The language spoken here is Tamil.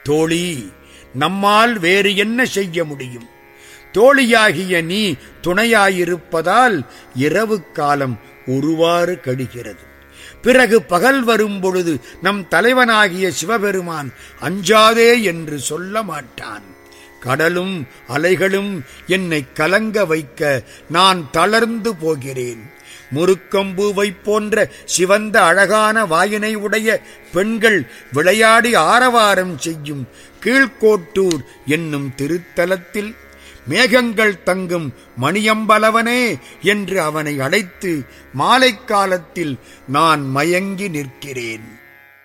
தோழி நம்மால் வேறு என்ன செய்ய முடியும் தோழியாகிய நீ துணையாயிருப்பதால் இரவு காலம் ஒருவாறு கழிகிறது பிறகு பகல் வரும் பொழுது நம் தலைவனாகிய சிவபெருமான் அஞ்சாதே என்று சொல்ல மாட்டான் கடலும் அலைகளும் என்னை கலங்க வைக்க நான் தளர்ந்து போகிறேன் முருக்கம்பூவை போன்ற சிவந்த அழகான வாயினை உடைய பெண்கள் விளையாடி ஆரவாரம் செய்யும் கீழ்கோட்டூர் என்னும் திருத்தலத்தில் மேகங்கள் தங்கும் மணியம்பலவனே என்று அவனை அழைத்து மாலைக் காலத்தில் நான் மயங்கி நிற்கிறேன்